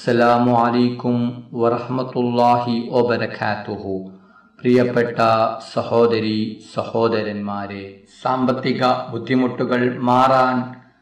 അസ്സലാമു അലൈക്കും വറഹ്മത്തുള്ളാഹി വബറകാതുഹു പ്രിയപ്പെട്ട സഹോദരി സഹോദരന്മാരെ സാമ്പത്തിക ബുദ്ധിമുട്ടുകൾ മാറാൻ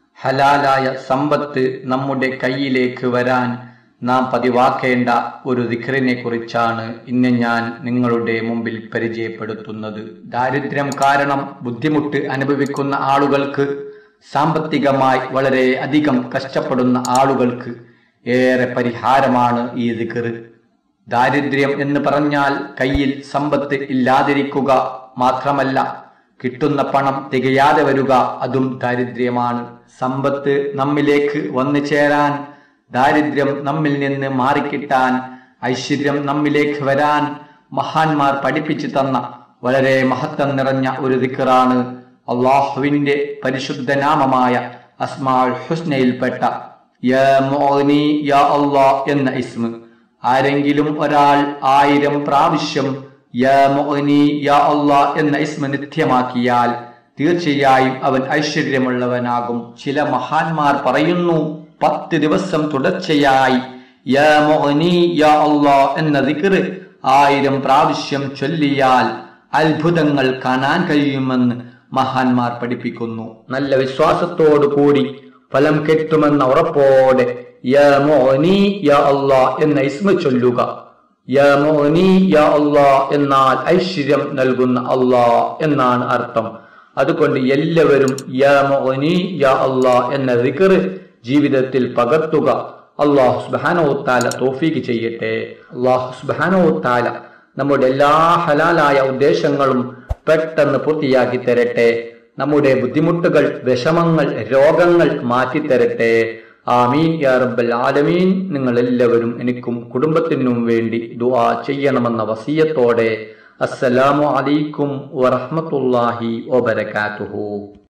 ഹലാലായ സമ്പത്ത് നമ്മുടെ കയ്യിലേക്ക് വരാൻ നാം പതിവാക്കേണ്ട ഒരു ദിഖറിനെ കുറിച്ചാണ് ഇന്ന് ഞാൻ നിങ്ങളുടെ മുമ്പിൽ പരിചയപ്പെടുത്തുന്നത് ദാരിദ്ര്യം കാരണം ബുദ്ധിമുട്ട് അനുഭവിക്കുന്ന ആളുകൾക്ക് സാമ്പത്തികമായി വളരെ അധികം കഷ്ടപ്പെടുന്ന ആളുകൾക്ക് ഏറെ പരിഹാരമാണ് ഈ ദിക്കറ് ദാരിദ്ര്യം എന്ന് പറഞ്ഞാൽ കയ്യിൽ സമ്പത്ത് ഇല്ലാതിരിക്കുക മാത്രമല്ല കിട്ടുന്ന പണം തികയാതെ വരിക അതും ദാരിദ്ര്യമാണ് സമ്പത്ത് നമ്മിലേക്ക് വന്നു ചേരാൻ ദാരിദ്ര്യം നമ്മിൽ നിന്ന് മാറിക്കിട്ടാൻ ഐശ്വര്യം നമ്മിലേക്ക് വരാൻ മഹാന്മാർ പഠിപ്പിച്ചു തന്ന വളരെ മഹത്വം നിറഞ്ഞ ഒരു ദിക്കറാണ് അള്ളാഹുവിന്റെ പരിശുദ്ധ നാമമായ അസ്മാൽ ഹുസ്നയിൽപ്പെട്ട യാ മുഅ്നി യാ അല്ലാ എന്ന ഇസ്മ ആരെങ്കിലും ഒരാൾ ആയിരം പ്രാവശ്യം യാ മുഅ്നി യാ അല്ലാ എന്ന ഇസ്മ നിത്യമാക്കിയാൽ തീർച്ചയായും അവൻ ഐശ്വര്യമുള്ളവനാകും ചില മഹാന്മാർ പറയുന്നു പത്ത് ദിവസം തുടർച്ചയായി യാ മുഅ്നി യാ അല്ലാ എന്ന ദിക്ർ ആയിരം പ്രാവശ്യം ചൊല്ലിയാൽ അത്ഭുതങ്ങൾ കാണാൻ കഴിയുമെന്ന് മഹാന്മാർ പഠിപ്പിക്കുന്നു നല്ല വിശ്വാസത്തോടു കൂടി ഫലം കിട്ടുമെന്ന ഉറപ്പോടെ യാ മോനി യാ അല്ലാ എന്ന ഇസ്മ ചൊല്ലുക യാ മോനി യാ അല്ലാ എന്നാൽ ഐശ്വര്യം നൽകുന്ന അല്ലാ എന്നാണ് അർത്ഥം അതുകൊണ്ട് എല്ലാവരും യാ മോനി യാ അല്ലാ എന്ന ദിക്ർ ജീവിതത്തിൽ പകർത്തുക അള്ളാഹു സുബാനോ താല തോഫീക്ക് ചെയ്യട്ടെ അള്ളാഹു സുബാനോ താല നമ്മുടെ എല്ലാ ഹലാലായ ഉദ്ദേശങ്ങളും പെട്ടെന്ന് പൂർത്തിയാക്കി തരട്ടെ നമ്മുടെ ബുദ്ധിമുട്ടുകൾ വിഷമങ്ങൾ രോഗങ്ങൾ മാറ്റിത്തരട്ടെ ആമീൻ യാ റബ്ബൽ ആലമീൻ നിങ്ങൾ എല്ലാവരും എനിക്കും കുടുംബത്തിനും വേണ്ടി ദുആ ചെയ്യണമെന്ന വസിയത്തോടെ അസ്സലാമു അലൈക്കും വറഹ്മത്തുള്ളാഹി വബറകാതുഹു